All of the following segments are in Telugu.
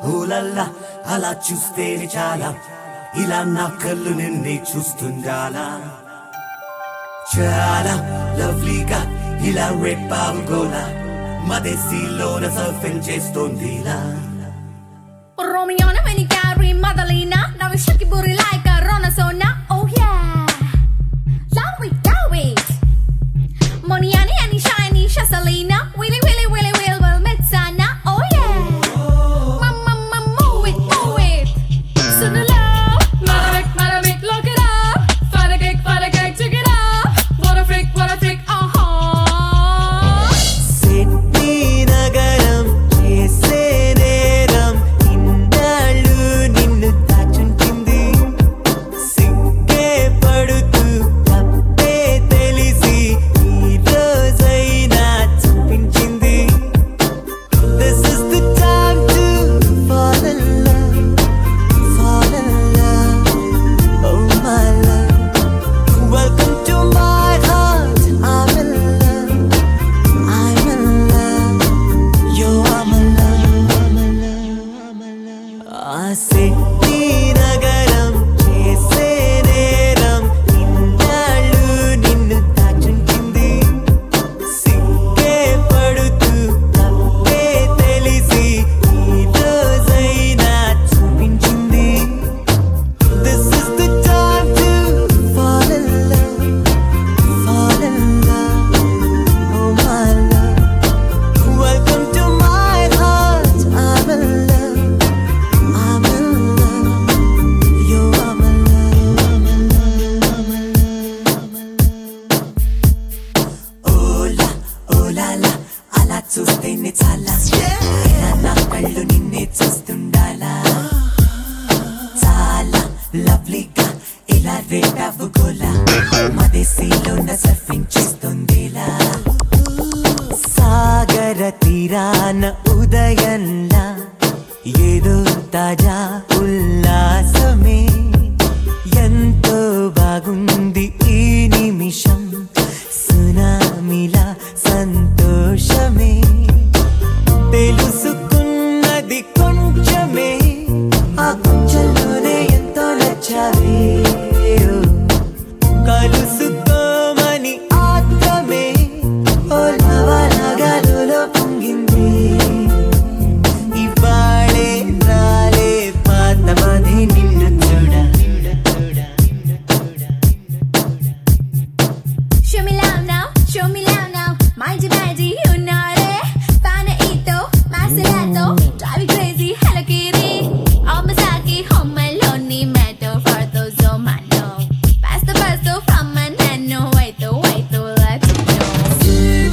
ఊలల్లా అలా చూస్తేనే చాలా ఇలా నా కళ్ళు నిన్నే చూస్తుండాలా చాలా లవ్లీగా ఇలా రేపావు గోలా మదేశీలోన సర్ఫింగ్ చేస్తోందిలా Romiona, Venicari, Madalena, now we shake your booty like a Ronasona. Oh yeah, love it, love it. Moniani, Annie, Shiny, Shasalina, Willy, Willy, Willy, Will, Will, Metsana. Oh yeah, mama, mama, move it, move it. Sunula, Maravik, Maravik, look it up. Fight a cake, fight a cake, check it up. What a freak, what a freak, uh huh. Sydney నగరం చేసే నేరం ఇన్నాళ్ళు నిన్ను దాచుంటుంది సిగ్గే పడుతూ తప్పే తెలిసి ఈ రోజైనా చూపించింది This is the time to fall in love, fall in love, oh my love. Welcome to my heart, I'm in love. I'm in love. You are my love. I'm in love. I'm in love. ఆ సిడ్నీ నగరం చేసే నేరం ఇన్నాళ్ళు నిన్ను దాచుంచింది సిగ్గే పడుతూ తప్పే తెలిసి ఈ రోజైనా చూపించింది This is the time to fall in love, fall in love. Oh my love, welcome to my heart. I'm in love, I'm in love. You are my love, I'm in love, I'm in love, I'm in love. ఓలా ఓలాలా అలా చూస్తేనే చాలా ఇలా నా కళ్ళు నిన్నే చూస్తుండాలా చాలా లవ్లీగా ఇలా రేటావు గోలా మదేశీలోన సర్ఫింగ్ చేస్తుందిలా సాగర తీరాన ఉదయంలా ఏదో తాజా ఉల్లాసమే ఎంతో బాగుంది ఈ నిమిషం సునామిలా సంతోషమే తెలుసుకున్నది కొంచెమే ఆ కొంచెంలోనే ఎంతో నచ్చావే ఓ. కలుసుకోమని ఆత్రమే ఓ లవలగలులో పొంగింది ఇవాళే రాలే పాతమది నిన్ను చూడ Show me love now, show me love now. Mind your body, you know it. Panito, Macerato, drive you crazy, Hello Kitty. All Masaki, home alone, metal for those oh my no. Pass the bus to from my nano, wait to wait to let you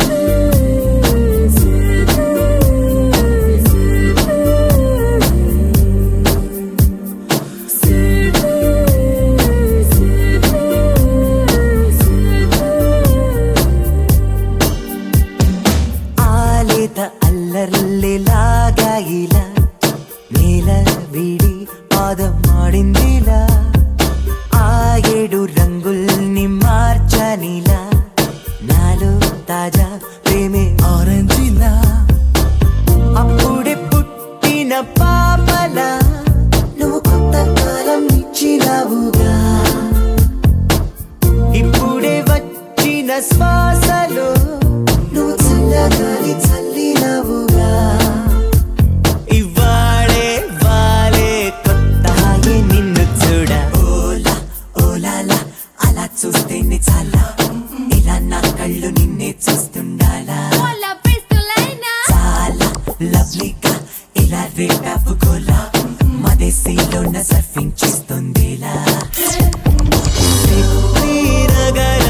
ఆలేత అల్లర్లిలాగా ఇలా నేల విడి పాదం ఆడిందిలా ఆ ఏడు రంగుల్ని మార్చనిలా నాలో తాజా ప్రేమే ఆరెంజిలా అప్పుడే పుట్టిన పాపలా నువ్వు కొత్త కాలం ఇచ్చినావుగా ఇప్పుడే వచ్చిన శ్వాసలో నువ్వు చల్లగాలి చల్లినవుగా ఇవాళే వాలే కొత్త హాయి నిన్ను చూడ ఓలా ఓలాలా అలా చూస్తేనే చాలా ఇలా నా కళ్ళు నిన్నే చూస్తుండాలా Hola, pistolina. చాలా లవ్లీగా ఇలా రేటాపు గోలా మదేశీలోన సర్ఫింగ్ చేస్తుందిలా సిడ్నీ నగరం